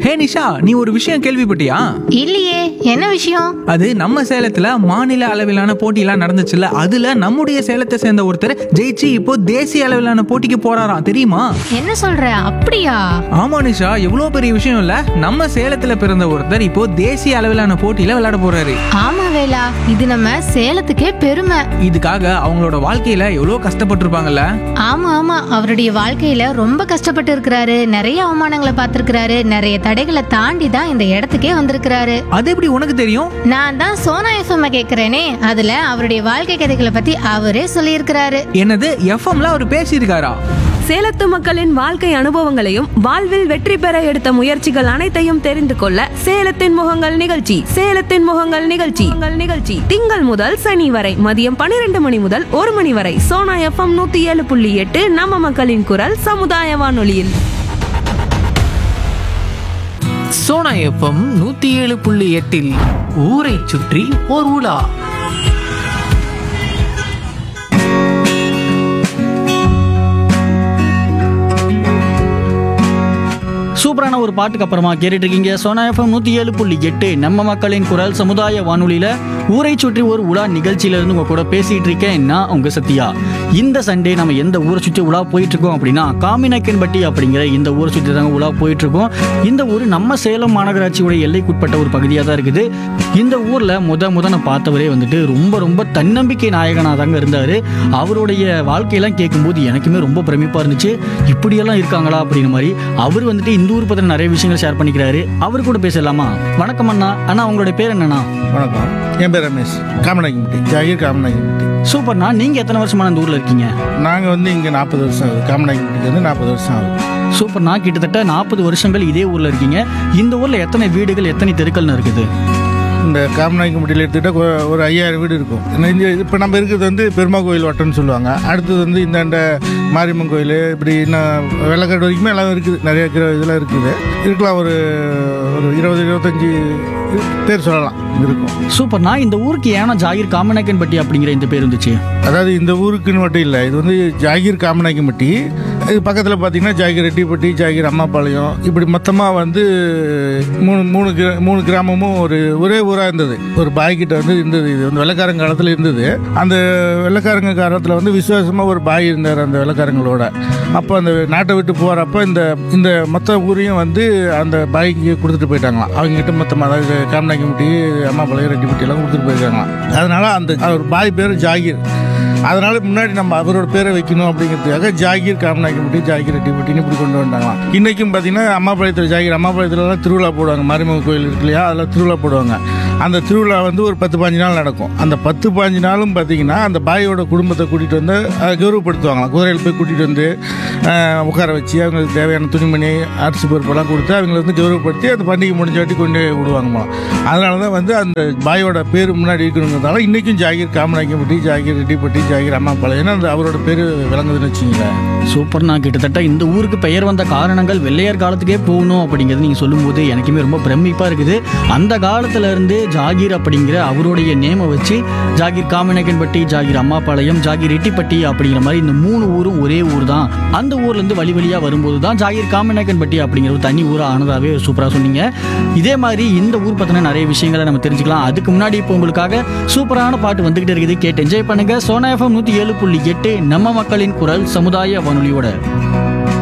ஹே நிஷா நீ ஒரு விஷயம் கேள்விப்பட்டியா இல்லையே என்ன விஷயம் அது நம்ம சேலத்துல மாநில அளவிலான போட்டியெல்லாம் நடந்துச்சுல்ல அதுல நம்முடைய சேலத்தை சேர்ந்த ஒருத்தர் ஜெயிச்சு இப்போ தேசிய அளவிலான போட்டிக்கு போறாராம் தெரியுமா என்ன சொல்ற அப்படியா ஆமா நிஷா எவ்வளவு பெரிய விஷயம் இல்ல நம்ம சேலத்துல பிறந்த ஒருத்தர் இப்போ தேசிய அளவிலான போட்டியில விளையாட போறாரு ஆமா வேலா இது நம்ம சேலத்துக்கே பெருமை இதுக்காக அவங்களோட வாழ்க்கையில எவ்வளவு கஷ்டப்பட்டிருப்பாங்கல்ல ஆமா ஆமா அவருடைய வாழ்க்கையில ரொம்ப கஷ்டப்பட்டு இருக்கிறாரு நிறைய அவமானங்களை பார்த்திருக்கிறாரு நிறைய தடைகளை தாண்டி தான் இந்த இடத்துக்கே வந்திருக்கிறாரு அது எப்படி உனக்கு தெரியும் நான் தான் சோனா எஃப்எம் கேக்குறேனே அதுல அவருடைய வாழ்க்கை கதைகளை பத்தி அவரே சொல்லியிருக்கிறாரு என்னது எஃப்எம்ல அவர் பேசியிருக்காரா சேலத்து மக்களின் வாழ்க்கை அனுபவங்களையும் வாழ்வில் வெற்றி பெற எடுத்த முயற்சிகள் அனைத்தையும் தெரிந்து கொள்ள சேலத்தின் முகங்கள் நிகழ்ச்சி சேலத்தின் முகங்கள் நிகழ்ச்சி உங்கள் நிகழ்ச்சி திங்கள் முதல் சனி வரை மதியம் பன்னிரண்டு மணி முதல் ஒரு மணி வரை சோனா எஃப்எம் நூத்தி ஏழு புள்ளி எட்டு நம்ம மக்களின் குரல் சமுதாய வானொலியில் சோனா எஃப்எம் நூத்தி ஏழு புள்ளி எட்டில் ஊரை சுற்றி ஓர் உலா சூப்பரான ஒரு பாட்டுக்கு அப்புறமா கேட்டுட்டு இருக்கீங்க சோனா எஃப்எம் நூற்றி ஏழு புள்ளி எட்டு நம்ம மக்களின் குரல் சமுதாய வானொலியில் ஊரை சுற்றி ஒரு உலா நிகழ்ச்சியிலேருந்து உங்கள் கூட பேசிகிட்டு இருக்கேன் நான் உங்கள் சத்யா இந்த சண்டே நம்ம எந்த ஊரை சுற்றி உலா போயிட்டு இருக்கோம் அப்படின்னா காமிநாயக்கன்பட்டி அப்படிங்கிற இந்த ஊரை சுற்றி தாங்க உலா போயிட்டு இருக்கோம் இந்த ஊர் நம்ம சேலம் மாநகராட்சியோட எல்லைக்குட்பட்ட ஒரு பகுதியாக தான் இருக்குது இந்த ஊரில் முத முத நான் பார்த்தவரே வந்துட்டு ரொம்ப ரொம்ப தன்னம்பிக்கை நாயகனாக தாங்க இருந்தார் அவருடைய வாழ்க்கையெல்லாம் கேட்கும்போது எனக்குமே ரொம்ப பிரமிப்பாக இருந்துச்சு இப்படியெல்லாம் இருக்காங்களா அப்படிங்கிற மாதிரி அவர் வந்துட்டு இந்த ஊர் பற்றின நிறைய விஷயங்கள் ஷேர் பண்ணிக்கிறாரு அவர் கூட பேசலாமா வணக்கம் அண்ணா அண்ணா உங்களுடைய பேர் என்னண்ணா வணக்கம் என் பேர் ரமேஷ் காமநாயக்கம்பட்டி ஜாகிர் காமநாயக்கம்பட்டி சூப்பர்ண்ணா நீங்கள் எத்தனை வருஷமா இந்த ஊரில் இருக்கீங்க நாங்கள் வந்து இங்கே நாற்பது வருஷம் ஆகுது காமநாயக்கம்பட்டிக்கு வந்து நாற்பது வருஷம் ஆகுது சூப்பர்ண்ணா கிட்டத்தட்ட நாற்பது வருஷங்கள் இதே ஊரில் இருக்கீங்க இந்த ஊரில் எத்தனை வீடுகள் எத்தனை தெருக்கள்னு இருக்குது இந்த காமநாயக்கம்பட்டியில் எடுத்துக்கிட்டால் கொ- ஒரு ஐயாயிரம் வீடு இருக்கும் இன்னும் இந்த இப்போ நம்ம இருக்கிறது வந்து பெருமா கோயில் வட்டம்னு சொல்லுவாங்க அடுத்தது வந்து இந்தாண்ட மாரியம்மன் கோயில் இப்படி இன்னும் வெள்ளக்காடு வரைக்குமே எல்லாம் இருக்குது நிறைய கிர- இதெல்லாம் இருக்குது இருக்கலாம் ஒரு ஒரு இருபது இருபத்தஞ்சி பேர் சொல்லலாம் இருக்கும் சூப்பர்ண்ணா இந்த ஊருக்கு ஏன்னா ஜாகிர் காமநாயக்கன்பட்டி அப்படிங்கிற இந்த பேர் இருந்துச்சு அதாவது இந்த ஊருக்குன்னு மட்டும் இல்லை இது வந்து ஜாகிர் காமநாயக்கம்பட்டி இது பக்கத்தில் பார்த்தீங்கன்னா ஜாகிர் ரெட்டிப்பட்டி ஜாகிர் அம்மாபாளையம் இப்படி மொத்தமாக வந்து மூணு மூணு கிரா- மூணு கிராமமும் ஒரு ஒரே ஊராக இருந்தது ஒரு பாய்கிட்ட வந்து இருந்தது இது வந்து வெள்ளக்காரங்க காலத்தில் இருந்தது அந்த வெள்ளக்காரங்க காலத்தில் வந்து விசுவாசமாக ஒரு பாய் இருந்தார் அந்த வெள்ளக்காரங்களோட அப்போ அந்த நாட்டை விட்டு போகிறப்ப இந்த இந்த மொத்த ஊரையும் வந்து அந்த பாய்க்கு கொடுத்துட்டு போயிட்டாங்களாம் அவங்ககிட்ட மொத்தமாக அதாவது காமநாயக்கம்பட்டி அம்மாபாளையம் ரெட்டிப்பட்டி எல்லாம் கொடுத்துட்டு போயிருக்காங்களாம் அதனால அந்த அவர் பாய் பேர் ஜாகிர் அதனால முன்னாடி நம்ம அவரோட பேரை வைக்கணும் அப்படிங்கிறதுக்காக ஜாகிர் காமநாயக்கம்பட்டி ஜாகிர் ரெட்டிப்பட்டின்னு இப்படி கொண்டு வந்தாங்களாம் இன்னைக்கும் பார்த்தீங்கன்னா அம்மாபாளையத்தில் ஜாகிர் அம்மாபாளையத்துலலாம் திருவிழா போடுவாங்க மாரியம்மன் கோயில் இருக்கு இல்லையா அதில் திருவிழா போடுவாங்க அந்த திருவிழா வந்து ஒரு பத்து பாஞ்சு நாள் நடக்கும் அந்த பத்து பாஞ்சு நாளும் பார்த்தீங்கன்னா அந்த பாயோட குடும்பத்தை கூட்டிகிட்டு வந்து அதை கௌரவப்படுத்துவாங்களாம் குதிரையில் போய் கூட்டிகிட்டு வந்து ஆஹ், உட்கார வச்சு அவங்களுக்கு தேவையான துணிமணி அரிசி பருப்பெல்லாம் கொடுத்து அவங்களை வந்து கௌரவப்படுத்தி அந்த பண்டிகை முடிஞ்ச வாட்டி கொண்டு விடுவாங்களாம் அதனால தான் வந்து அந்த பாயோட பேர் முன்னாடி இருக்கணுங்கிறதால இன்றைக்கும் ஜாகிர் காமநாயக்கம்பட்டி ஜாகிர் ரெட்டிப்பட்டி ஜாகிர் அம்மாபாளையம் அந்த அவரோட பேர் விளங்குதுன்னு வச்சுங்களேன் சூப்பர்ண்ணா கிட்டத்தட்ட இந்த ஊருக்கு பெயர் வந்த காரணங்கள் வெள்ளையர் காலத்துக்கே போகணும் அப்படிங்கிறது நீங்கள் சொல்லும்போது எனக்குமே ரொம்ப பிரமிப்பாக இருக்குது அந்த காலத்துல இருந்து ஜாகிர் அப்படிங்கிற அவருடைய நேமை வச்சு ஜாகிர் காமநாயக்கன்பட்டி ஜாகிர் அம்மாபாளையம் ஜாகிர் ரெட்டிப்பட்டி அப்படிங்கிற மாதிரி இந்த மூணு ஊரும் ஒரே ஊர் தான் அந்த ஊர்லேருந்து வழி வழியாக வரும்போது தான் ஜாகிர் காமநாயக்கன்பட்டி அப்படிங்கிற ஒரு தனி ஊராக ஆனதாகவே சூப்பராக சொன்னீங்க இதே மாதிரி இந்த ஊர் பற்றின நிறைய விஷயங்களை நம்ம தெரிஞ்சுக்கலாம் அதுக்கு முன்னாடி இப்போ உங்களுக்காக சூப்பரான பாட்டு வந்துகிட்டு இருக்குது கேட்டு என்ஜாய் பண்ணுங்க சோனா எஃப்எம் நூற்றி ஏழு புள்ளி எட்டு நம்ம மக்களின் குரல் சமுதாய வானொலியோட